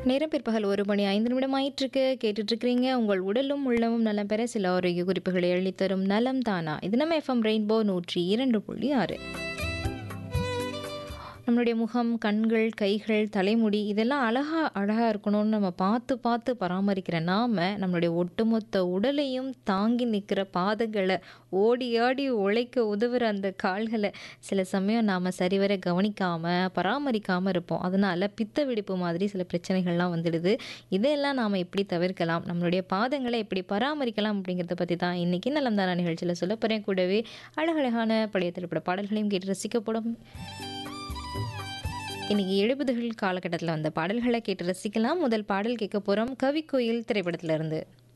நேரம் பிற்பகல் ஒரு மணி ஐந்து நிமிடம் ஆயிட்டிருக்கு கேட்டுட்டு இருக்கிறீங்க உங்கள் உடலும் உள்ளமும் நலம் பெற சில ஆரோக்கிய குறிப்புகளை அளித்தரும் நலம் தானா இது நம்ம எஃப்எம் ரெயின்போ நூற்றி இரண்டு புள்ளி ஆறு நம்மளுடைய முகம் கண்கள் கைகள் தலைமுடி இதெல்லாம் அழகா அழகா இருக்கணும்னு நம்ம பார்த்து பார்த்து பராமரிக்கிற நாம நம்மளுடைய ஒட்டுமொத்த உடலையும் தாங்கி நிற்கிற பாதங்களை ஓடி ஆடி உழைக்க உதவுற அந்த கால்களை சில சமயம் நாம் சரிவர கவனிக்காம பராமரிக்காம இருப்போம் அதனால பித்த வெடிப்பு மாதிரி சில பிரச்சனைகள்லாம் வந்துடுது இதையெல்லாம் நாம் எப்படி தவிர்க்கலாம் நம்மளுடைய பாதங்களை எப்படி பராமரிக்கலாம் அப்படிங்கிறத பற்றி தான் இன்னைக்கு நலம்தானா நிகழ்ச்சியில் சொல்ல போகிறேன் கூடவே அழகழகான பழைய திரைப்பட பாடல்களையும் கேட்டு ரசிக்கப்படும் இன்னைக்கு எழுபதுகள் காலகட்டத்தில் வந்த பாடல்களை கேட்டு ரசிக்கலாம் முதல் பாடல் கேட்க போகிறோம் கவிக்கோயில் திரைப்படத்திலிருந்து